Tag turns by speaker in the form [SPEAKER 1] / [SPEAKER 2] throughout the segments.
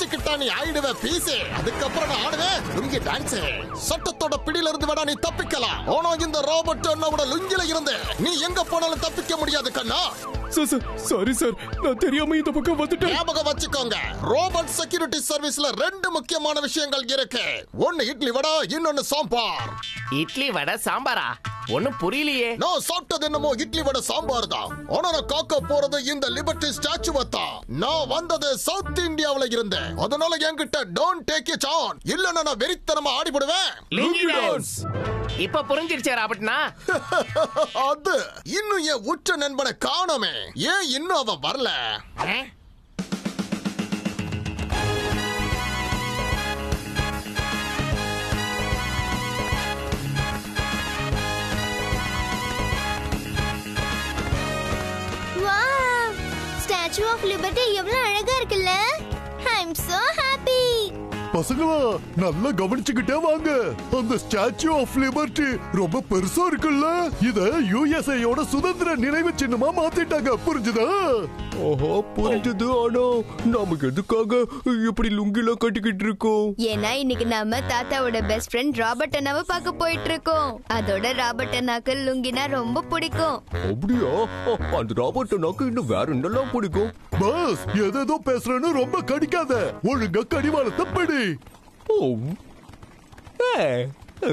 [SPEAKER 1] வச்சுக்கிட்டா நீ ஆயிடுவ பீஸே அதுக்கப்புறம் நான் ஆடுவேன் லுங்கி டான்ஸ் சட்டத்தோட பிடியில இருந்து வேணா நீ தப்பிக்கலாம் ஆனா இந்த ராபர்ட் அண்ணாவோட லுங்கில இருந்து நீ எங்க போனாலும் தப்பிக்க முடியாது கண்ணா
[SPEAKER 2] சார் சார் சாரி சார் நான் தெரியாம இந்த பக்கம் வந்துட்டேன்
[SPEAKER 1] ஞாபகம் வச்சுக்கோங்க ரோபோட் செக்யூரிட்டி சர்வீஸ்ல ரெண்டு முக்கியமான விஷயங்கள் இருக்கு ஒன்னு இட்லி வடை இன்னொன்னு சாம்பார்
[SPEAKER 3] இட்லி வடை சாம்பாரா ஒண்ணும் புரியலையே
[SPEAKER 1] நான் சாப்பிட்டது என்னமோ இட்லி வடை சாம்பார் தான் ஆனா நான் காக்க போறது இந்த லிபர்ட்டி ஸ்டாச்சுவை தான் நான் வந்தது சவுத் இந்தியாவுல இருந்தேன் அதனால என்கிட்ட டோன்ட் டேக் இட் ஆன் இல்லன்னா நான் வெறித்தனமா ஆடிப்படுவேன்
[SPEAKER 3] லுங்கி டான்ஸ் இப்ப புரிஞ்சிருச்சே ராபர்ட்னா
[SPEAKER 1] அது இன்னும் என் உற்ற நண்பனை காணோமே ஏன் இன்னும் அவன் வரல
[SPEAKER 3] ஆ?
[SPEAKER 4] வாவ் ஸ்டாச்சு ஆஃப் லிபர்ட்டி எவ்வளவு அழகா இருக்குல்ல ஐ அம் சோ ஹாப்பி
[SPEAKER 5] பசங்களா நல்லா கவனிச்சுக்கிட்டே வாங்க அந்த ஸ்டாச்சு ஆஃப் லிபர்ட்டி ரொம்ப பெருசா இருக்குல்ல இத யுஎஸ்ஏயோட சுதந்திர நினைவு சின்னமா மாத்திட்டாங்க புரிஞ்சுதா
[SPEAKER 2] ஓஹோ புரிஞ்சது ஆனா நமக்கு எதுக்காக இப்படி லுங்கிலாம் கட்டிக்கிட்டு இருக்கோம்
[SPEAKER 6] ஏன்னா இன்னைக்கு நாம தாத்தாவோட பெஸ்ட் ஃப்ரெண்ட் ராபர்ட் அண்ணாவை பார்க்க போயிட்டு இருக்கோம் அதோட ராபர்ட் அண்ணாக்கு லுங்கினா ரொம்ப பிடிக்கும்
[SPEAKER 2] அப்படியா அ, அந்த ராபர்ட் நாக்கு இன்னும் வேற என்னெல்லாம் பிடிக்கும்
[SPEAKER 5] பஸ் எதேதோ பேசுறேன்னு ரொம்ப கடிக்காத ஒழுங்கா கடிவாளத்தை படி
[SPEAKER 2] ஓ ஏ, அ,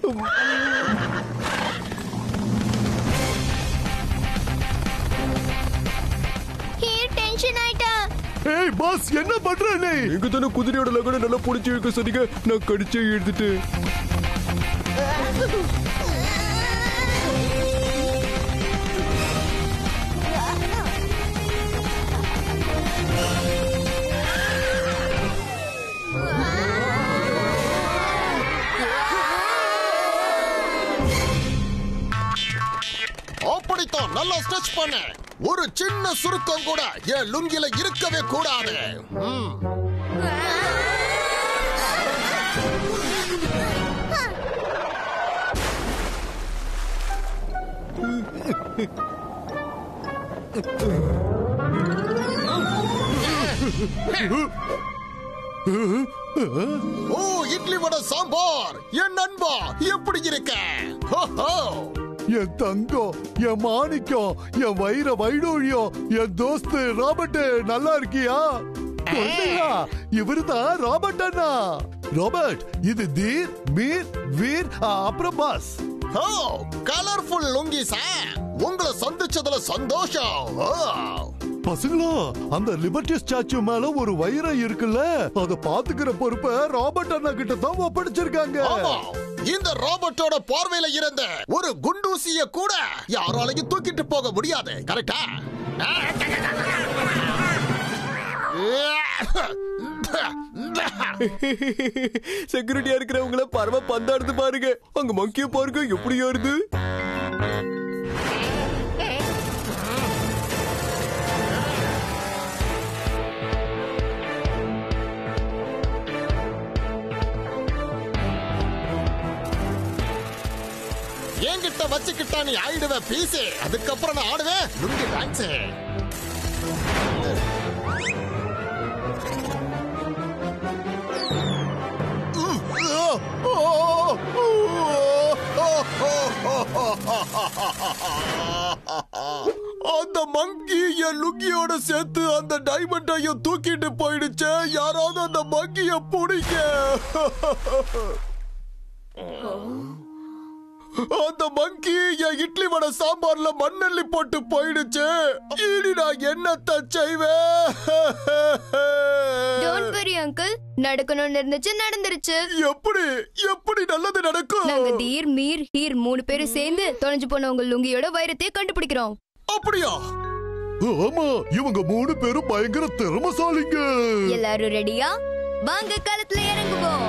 [SPEAKER 4] ஹீர் டென்ஷன் ஆயிட்டா
[SPEAKER 5] ஏய் பாஸ் என்ன பண்ற நீ
[SPEAKER 2] நீங்க தானே குதிரையோட லகனை நல்லா பிடிச்சி வைக்க சொன்னீங்க நான் கடிச்சே எடுத்துட்டேன்
[SPEAKER 1] அப்படித்தான் நல்லா ஸ்ட்ரெச் பண்ண ஒரு சின்ன சுருக்கம் கூட என் லுங்கில இருக்கவே கூடாது ம். ஓ இட்லி வடை சாம்பார் என் நண்பா எப்படி இருக்க ஹோ, ஹோ.
[SPEAKER 5] என் தங்கம் என் மாணிக்கம் என் வைர வைடூழியம் என் தோஸ்து ராபர்ட் நல்லா இருக்கியா குழந்தைகளா, இவருதான் ராபர்ட் அண்ணா ராபர்ட் இது தீர் மீர் வீர் அ, அப்புறம் பாஸ்
[SPEAKER 1] ஓ கலர்ஃபுல் லுங்கிஸா உங்களை சந்திச்சதுல சந்தோஷம் ஓ.
[SPEAKER 5] பசங்களா அந்த லிபர்ட்டி ஸ்டாச்சு மேல ஒரு வைரம் இருக்குல்ல அத பாத்துக்கிற பொறுப்பை ராபர்ட் அண்ணா கிட்ட தான் ஒப்படைச்சிருக்காங்க
[SPEAKER 1] ஆமா இந்த ரோபோட்டோட பார்வையில இருந்த ஒரு குண்டூசிய கூட யாராலையும் தூக்கிட்டு போக முடியாது கரெக்டா
[SPEAKER 2] செக்யூரிட்டியா இருக்கிறவங்கள பரவ பந்தாடுது பாருங்க அங்க மங்கிய பாருங்க எப்படி ஏறுது
[SPEAKER 1] என்கிட்ட வச்சுக்கிட்டா நீ ஆயிடுவ பீஸே அதுக்கப்புறம் நான் ஆடுவேன் லுங்கி டான்ஸ் அந்த மங்கி என் லுங்கியோட சேர்த்து அந்த டைமண்டையும் தூக்கிட்டு போயிடுச்சே யாராவது அந்த மங்கிய பிடிக்க அந்த மங்கி என் இட்லி வடை சாம்பார்ல மண்ணள்ளி போட்டு போயிடுச்சு இனி நான் என்னத்த செய்வேன்
[SPEAKER 6] டோன்ட் வரி அங்கிள் நடக்கணும்னு இருந்துச்சு நடந்துருச்சு
[SPEAKER 1] எப்படி எப்படி நல்லது நடக்கும்
[SPEAKER 6] நாங்க தீர் மீர் ஹீர் மூணு பேரும் சேர்ந்து தொலைஞ்சு போன உங்க லுங்கியோட வைரத்தையே கண்டுபிடிக்கிறோம்
[SPEAKER 1] அப்படியா
[SPEAKER 5] ஆமா இவங்க மூணு பேரும் பயங்கர திறமசாலிங்க
[SPEAKER 6] எல்லாரும் ரெடியா வாங்க களத்துல இறங்குவோம்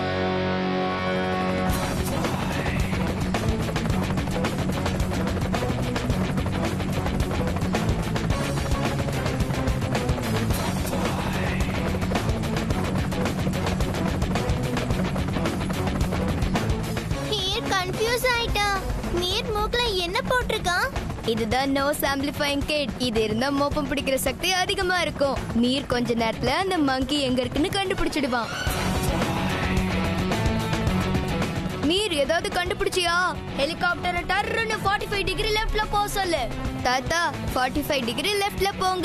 [SPEAKER 4] ஹீர் கன்ஃபியூஸ் ஆயிட்டா மீர் மூக்குல என்ன போட்டிருக்கான்
[SPEAKER 6] இதுதான் நோஸ் ஆம்பிளிஃபைங் கிட் இது இருந்தா மோப்பம் பிடிக்கிற சக்தி அதிகமா இருக்கும் மீர் கொஞ்ச நேரத்துல அந்த மங்கி எங்க இருக்குன்னு கண்டுபிடிச்சிடுவான் மீர் ஏதாவது கண்டுபிடிச்சியா ஹெலிகாப்டர் டர்னு 45 ஃபைவ் டிகிரி லெஃப்ட்ல போக சொல்லு தாத்தா 45 ஃபைவ் டிகிரி லெஃப்ட்ல போங்க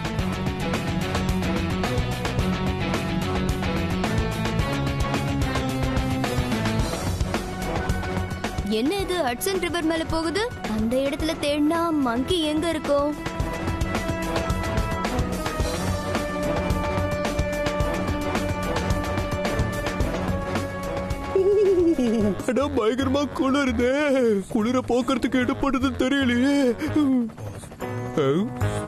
[SPEAKER 6] என்ன இது ஹட்சன் ரிவர் மேல போகுது அந்த இடத்துல தேடினா மங்கி எங்க இருக்கும்
[SPEAKER 2] அடா பயங்கரமா குளிருதே குளிர போக்குறதுக்கு என்ன பண்றதுன்னு தெரியலையே அஹ்,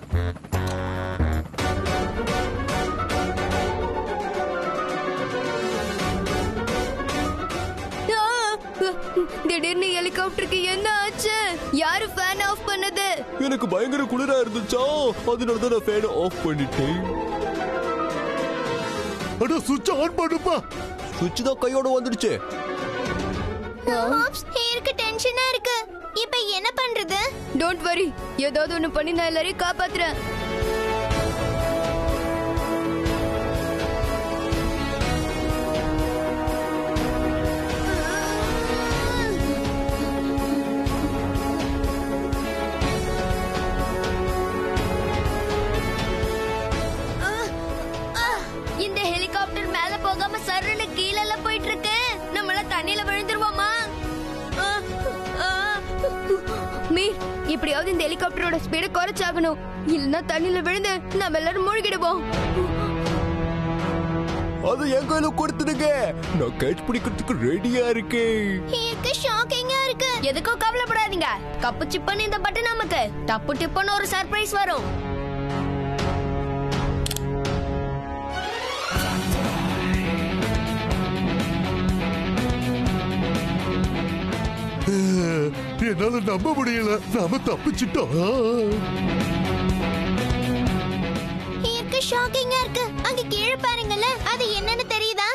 [SPEAKER 6] ஆ! திடீர்னு ஹெலிகாப்டருக்கு என்ன ஆச்சு யாரு ஃபேன் ஆஃப் பண்ணது
[SPEAKER 2] எனக்கு பயங்கர குளிரா இருந்துச்சா அதனால தான் நான் ஃபேனை ஆஃப் பண்ணிட்டேன்
[SPEAKER 5] அட சுவிட்ச் ஆன் பண்ணுப்பா
[SPEAKER 2] சுவிட்ச் தான் கையோட வந்துடுச்சு
[SPEAKER 4] ஹாப்ஸ் ஹேருக்கு டென்ஷனா இருக்கு இப்ப என்ன பண்றது
[SPEAKER 6] டோன்ட் வரி ஏதாவது ஒண்ணு பண்ணி நான் எல்லாரையும் காப்பாத்துறேன் இந்த ஹெலிகாப்டர் மேல போகாம சர்ன்னு கீழ எல்லாம் போயிட்டு இருக்கு நம்மள தண்ணியில விழுந்துருவோமா மீர் இப்படியாவது இந்த ஹெலிகாப்டரோட ஸ்பீட குறைச்சாகணும் இல்லனா தண்ணியில விழுந்து நம்ம எல்லாரும் மூழ்கிடுவோம்
[SPEAKER 2] அது என் கையில கொடுத்துடுங்க நான் கேட்ச் பிடிக்கிறதுக்கு ரெடியா இருக்கேன்
[SPEAKER 4] ஹேருக்கு ஷாக்கிங்கா இருக்கு
[SPEAKER 6] எதுக்கும் கவலைப்படாதீங்க கப்பு சிப்பன்னு இந்த பட்டு நமக்கு டப்பு டிப்புன்னு ஒரு சர்ப்ரைஸ் வரும்
[SPEAKER 5] என்னால நம்ப முடியல நாம தப்பிச்சிட்டோம்
[SPEAKER 4] ஹேருக்கு ஷாக்கிங்கா இருக்கு அங்க கீழே பாருங்களேன் அது என்னன்னு தெரியுதா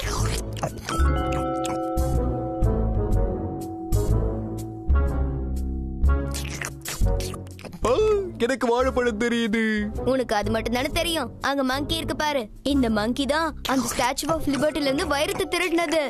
[SPEAKER 2] ஆ, எனக்கு வாழைப்பழம் தெரியுது
[SPEAKER 6] உனக்கு அது மட்டும் தானே தெரியும் அங்க மங்கி இருக்கு பாரு இந்த மங்கி தான் அந்த ஸ்டாச்சு ஆஃப் லிபர்ட்டில இருந்து வைரத்தை திருடினது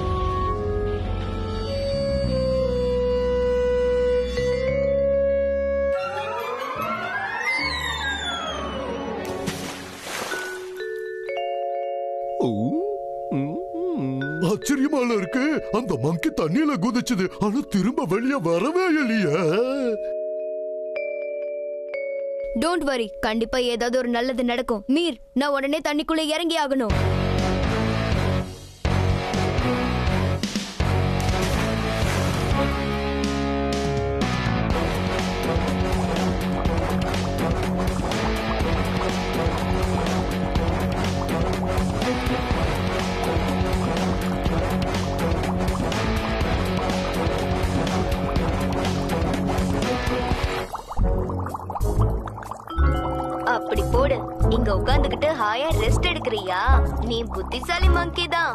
[SPEAKER 2] ஊ, ம், ம்.
[SPEAKER 5] ஆச்சரியமால இருக்கு அந்த மங்கி தண்ணியில குதிச்சுது ஆனா திரும்ப வெளியே வரவே இல்லையே
[SPEAKER 6] டோன்ட் வரி கண்டிப்பா ஏதாவது ஒரு நல்லது நடக்கும் மீர் நான் உடனே தண்ணிக்குள்ள இறங்கி ஆகணும் அப்படி போடு இங்க உட்கார்ந்துகிட்டு ஹாயா ரெஸ்ட் எடுக்கறியா நீ புத்திசாலி மங்கி தான்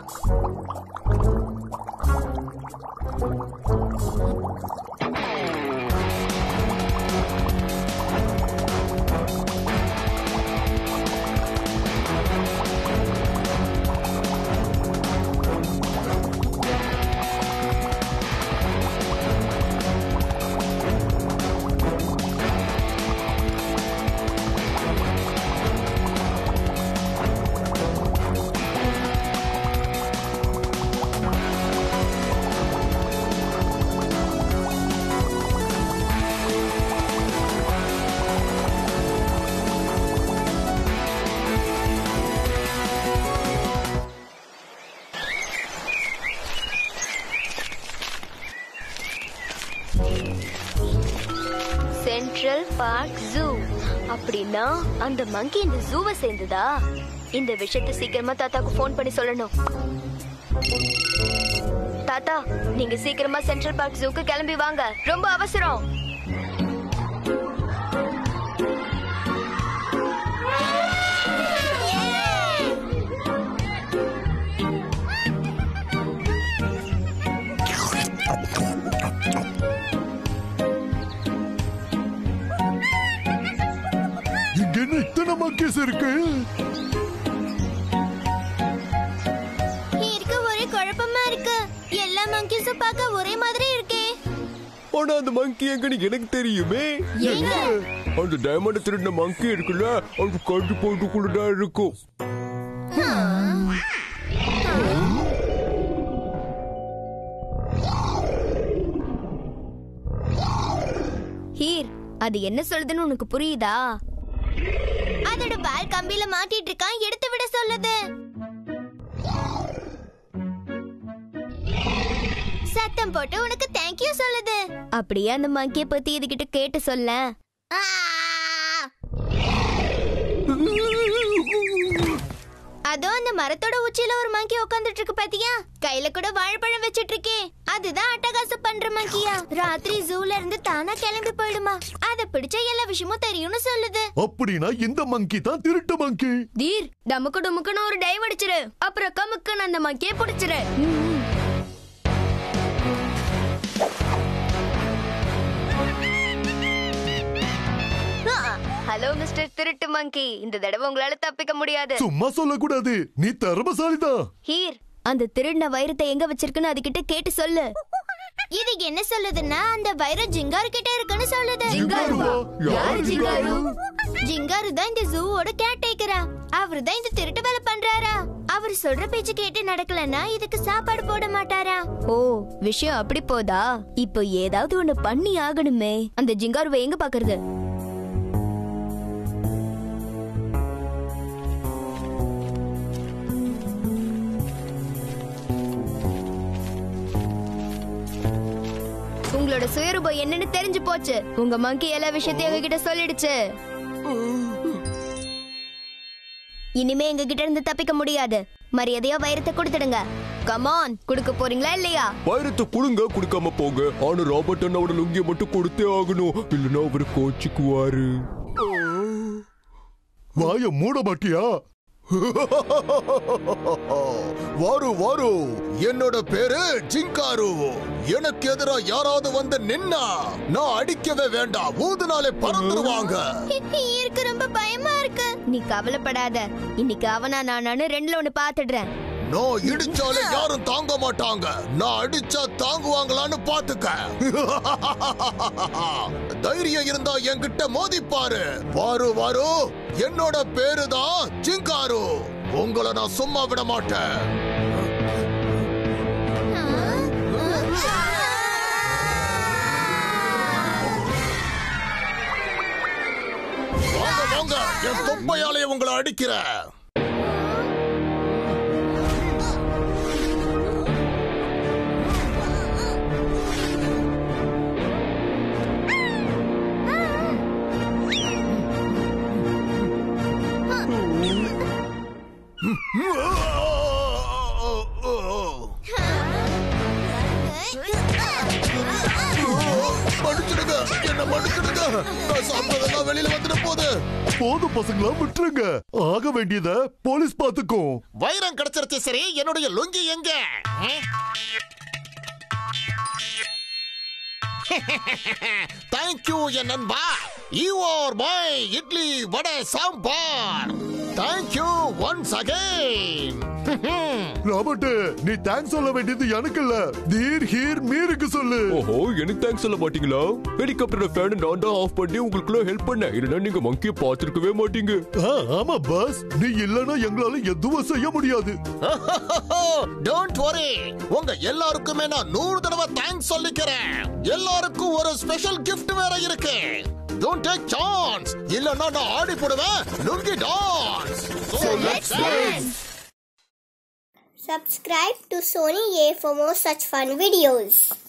[SPEAKER 6] சென்ட்ரல் பார்க் ஜூ அப்படின்னா அந்த மங்கி இந்த ஜூவை சேர்ந்ததா இந்த விஷயத்தை சீக்கிரமா தாத்தாக்கு ஃபோன் பண்ணி சொல்லணும் தாத்தா நீங்க சீக்கிரமா சென்ட்ரல் பார்க் ஜூக்கு கிளம்பி வாங்க ரொம்ப அவசரம்
[SPEAKER 5] monkeys இருக்கு
[SPEAKER 4] இருக்கு ஒரே குழப்பமா இருக்கு எல்லா மங்கீஸும் பார்க்க ஒரே மாதிரி இருக்கே
[SPEAKER 2] ஆனா அந்த மங்கி எங்கன்னு எனக்கு தெரியுமே
[SPEAKER 4] எங்க?
[SPEAKER 2] அந்த டைமண்ட் திருடின மங்கி இருக்குல்ல அது கண்டு போட்டுக்குள்ளதான் இருக்கும்
[SPEAKER 6] ஹீர் அது என்ன சொல்லுதுன்னு உனக்கு புரியுதா
[SPEAKER 4] அதோட பால் கம்பியில மாட்டிட்டு இருக்கான் எடுத்து விட சொல்லுது சத்தம் போட்டு உனக்கு தேங்க்யூ சொல்லுது
[SPEAKER 6] அப்படியே அந்த மங்கிய பத்தி இதுகிட்ட கேட்டு சொல்ல
[SPEAKER 4] ஆ! அதோ அந்த மரத்தோட உச்சியில ஒரு மங்கி உட்கார்ந்துட்டு இருக்கு பாத்தியா கையில கூட வாழைப்பழம் வச்சிட்டு இருக்கே அதுதான் அட்டகாசம் பண்ற மங்கியா ராத்திரி ஜூல இருந்து தானா கிளம்பி போயிடுமா அத பிடிச்ச எல்லா விஷயமும் தெரியும்னு சொல்லுது
[SPEAKER 5] அப்படின்னா இந்த மங்கி தான் திருட்டு மங்கி
[SPEAKER 6] தீர் டமுக்கு டுமுக்குன்னு ஒரு டைவ் அடிச்சிரு அப்புறம் கமுக்குன்னு அந்த மங்கிய பிடிச்சிரு ஹலோ மிஸ்டர் திருட்டு மங்கி இந்த தடவை உங்களால தப்பிக்க முடியாது
[SPEAKER 5] சும்மா சொல்லக்கூடாது நீ திறமசாலிதான்
[SPEAKER 6] ஹீர் அந்த திருடின வைரத்தை எங்க வச்சிருக்குன்னு அதுகிட்ட கேட்டு சொல்லு
[SPEAKER 4] இது என்ன சொல்லுதுன்னா அந்த வைரம் ஜிங்காரு கிட்ட இருக்குன்னு சொல்லுது
[SPEAKER 5] ஜிங்காருவா? யாரு ஜிங்காரு?
[SPEAKER 4] ஜிங்காரு தான் இந்த ஜூவோட கேட்டேக்கரா அவரு தான் இந்த திருட்டு வேலை பண்றாரா அவர் சொல்ற பேச்சு கேட்டு நடக்கலன்னா இதுக்கு சாப்பாடு போட மாட்டாரா
[SPEAKER 6] ஓ விஷயம் அப்படி போதா இப்போ ஏதாவது ஒண்ணு பண்ணி ஆகணுமே அந்த ஜிங்காருவை எங்க பாக்குறது உங்களோட சுயரூபம் என்னன்னு தெரிஞ்சு போச்சு உங்க மங்கி எல்லா விஷயத்தையும் எங்ககிட்ட சொல்லிடுச்சு இனிமே எங்க கிட்ட இருந்து தப்பிக்க முடியாது மரியாதையா வைரத்தை கொடுத்துடுங்க கமான் கொடுக்க போறீங்களா இல்லையா
[SPEAKER 2] வைரத்தை குடுங்க குடுக்காம போங்க ஆனா ராபர்ட் அண்ணாவோட லுங்கிய மட்டும் கொடுத்தே ஆகணும் இல்லைன்னா அவரு கோச்சிக்குவாரு
[SPEAKER 5] வாய மூட மாட்டியா
[SPEAKER 1] வாரு வாரு என்னோட பேரு ஜிங்காரு எனக்கு எதிரா யாராவது வந்து நின்னா நான் அடிக்கவே வேண்டாம் ஊதுனாலே பறந்துருவாங்க
[SPEAKER 4] இருக்கு ரொம்ப பயமா இருக்கு
[SPEAKER 6] நீ கவலைப்படாத இன்னைக்கு அவனா நானானு ரெண்டுல ஒண்ணு பாத்துடுறேன்
[SPEAKER 1] நான் இடிச்சாலே யாரும் தாங்க மாட்டாங்க நான் அடிச்சா தாங்குவாங்களான்னு பாத்துக்க தைரியம் இருந்தா என்கிட்ட மோதி பாரு வாரு வாரு என்னோட பேரு தான் ஜிங்காரு உங்களை நான் சும்மா விட மாட்டேன் வாங்க வாங்க என் தொப்பையாலே உங்களை அடிக்கிறேன் மன்னிச்சிடுங்க என்ன மன்னிச்சிடுங்க நான் சாப்பிட்டதெல்லாம் வெளியில வந்துட போகுது
[SPEAKER 5] போதும் பசங்களா விட்டுருங்க ஆக வேண்டியத போலீஸ் பாத்துக்கும்
[SPEAKER 1] வைரம் கிடைச்சிருச்சு சரி என்னுடைய லுங்கி எங்க தேங்க்யூ என் நண்பா you are my idli vada sambar thank you once again
[SPEAKER 5] Robert நீ தேங்க்ஸ் சொல்ல வேண்டியது எனக்கு இல்ல தீர் ஹீர் மீருக்கு சொல்லு
[SPEAKER 2] ஓஹோ எனக்கு தேங்க்ஸ் சொல்ல மாட்டீங்களா ஹெலிகாப்டரோட ஃபேன் நான் தான் ஆஃப் பண்ணி உங்களுக்குள்ள ஹெல்ப் பண்ணேன் இல்லைன்னா நீங்க மங்கிய பார்த்திருக்கவே மாட்டீங்க
[SPEAKER 5] ஆ, ஆமா பாஸ் நீ இல்லனா எங்களால எதுவும் செய்ய முடியாது
[SPEAKER 1] டோன்ட் வரி உங்க எல்லாருக்குமே நான் நூறு தடவை தேங்க்ஸ் சொல்லிக்கிறேன் எல்லாருக்கும் ஒரு ஸ்பெஷல் கிஃப்ட் வேற இருக்கு டோன்ட் டேக் சான்ஸ் இல்லன்னா நான் ஆடி போடுவேன் lungi dance So let's dance.
[SPEAKER 7] Subscribe to Sony A for more such fun videos.